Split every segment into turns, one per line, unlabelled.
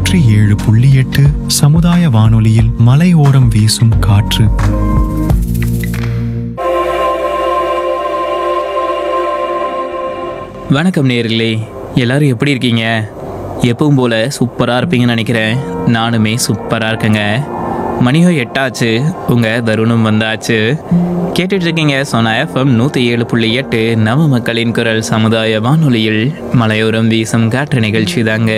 நூற்றி ஏழு புள்ளி எட்டு சமுதாய வானொலியில் மலையோரம் வீசும் காற்று
வணக்கம் நேர்களே எல்லாரும் எப்படி இருக்கீங்க எப்பவும் போல சூப்பராக இருப்பீங்கன்னு நினைக்கிறேன் நானுமே சூப்பராக இருக்கேங்க மணியோ எட்டாச்சு உங்கள் தருணம் வந்தாச்சு கேட்டுட்டு இருக்கீங்க சோனா எஃப்எம் நூற்றி ஏழு புள்ளி எட்டு நம்ம மக்களின் குரல் சமுதாய வானொலியில் மலையோரம் வீசும் காற்று நிகழ்ச்சி தாங்க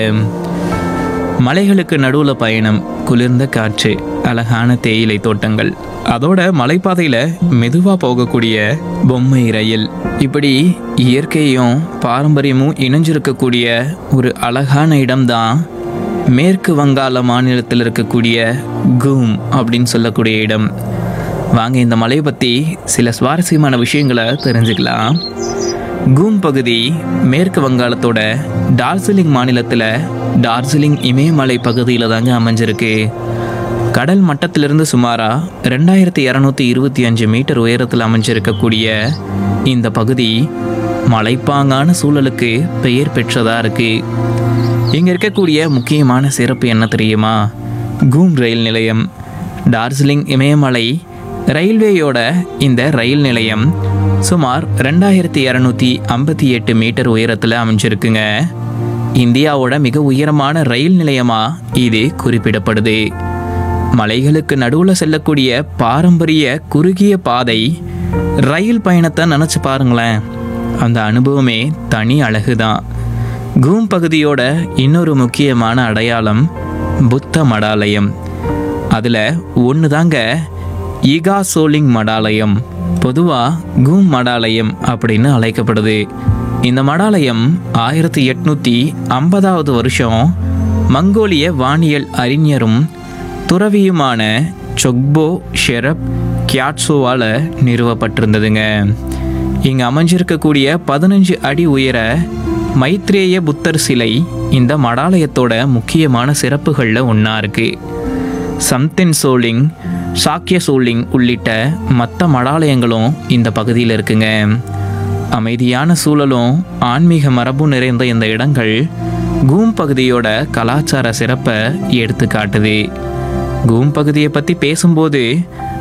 மலைகளுக்கு நடுவில் பயணம் குளிர்ந்த காற்று அழகான தேயிலை தோட்டங்கள் அதோட மலைப்பாதையில் மெதுவாக போகக்கூடிய பொம்மை ரயில் இப்படி இயற்கையும் பாரம்பரியமும் இணைஞ்சிருக்கக்கூடிய ஒரு அழகான இடம்தான் மேற்கு வங்காள மாநிலத்தில் இருக்கக்கூடிய கூம் அப்படின்னு சொல்லக்கூடிய இடம் வாங்க இந்த மலையை பற்றி சில சுவாரஸ்யமான விஷயங்களை தெரிஞ்சுக்கலாம் கூம் பகுதி மேற்கு வங்காளத்தோட டார்ஜிலிங் மாநிலத்தில் டார்ஜிலிங் இமயமலை பகுதியில் தாங்க அமைஞ்சிருக்கு கடல் மட்டத்திலிருந்து சுமாரா ரெண்டாயிரத்தி இரநூத்தி இருபத்தி அஞ்சு மீட்டர் உயரத்தில் அமைஞ்சிருக்கக்கூடிய இந்த பகுதி மலைப்பாங்கான சூழலுக்கு பெயர் பெற்றதாக இருக்கு இங்கே இருக்கக்கூடிய முக்கியமான சிறப்பு என்ன தெரியுமா கூம் ரயில் நிலையம் டார்ஜிலிங் இமயமலை ரயில்வேயோட இந்த ரயில் நிலையம் சுமார் ரெண்டாயிரத்தி இரநூத்தி ஐம்பத்தி எட்டு மீட்டர் உயரத்தில் அமைஞ்சிருக்குங்க இந்தியாவோட மிக உயரமான ரயில் நிலையமா இது குறிப்பிடப்படுது மலைகளுக்கு நடுவில் செல்லக்கூடிய பாரம்பரிய குறுகிய பாதை ரயில் பயணத்தை நினச்சி பாருங்களேன் அந்த அனுபவமே தனி அழகுதான் கூம் பகுதியோட இன்னொரு முக்கியமான அடையாளம் புத்த மடாலயம் அதில் ஒன்று தாங்க ஈகா சோலிங் மடாலயம் பொதுவாக கூம் மடாலயம் அப்படின்னு அழைக்கப்படுது இந்த மடாலயம் ஆயிரத்தி எட்நூற்றி ஐம்பதாவது வருஷம் மங்கோலிய வானியல் அறிஞரும் துறவியுமான சொக்போ ஷெரப் கியாட்சோவால் நிறுவப்பட்டிருந்ததுங்க இங்கே அமைஞ்சிருக்கக்கூடிய பதினஞ்சு அடி உயர மைத்ரேய புத்தர் சிலை இந்த மடாலயத்தோட முக்கியமான சிறப்புகளில் ஒன்றா இருக்குது சம்தின் சோலிங் சாக்கிய சோலிங் உள்ளிட்ட மற்ற மடாலயங்களும் இந்த பகுதியில் இருக்குங்க அமைதியான சூழலும் ஆன்மீக மரபு நிறைந்த இந்த இடங்கள் கூம் பகுதியோட கலாச்சார சிறப்பை எடுத்து காட்டுது கூம் பகுதியை பற்றி பேசும்போது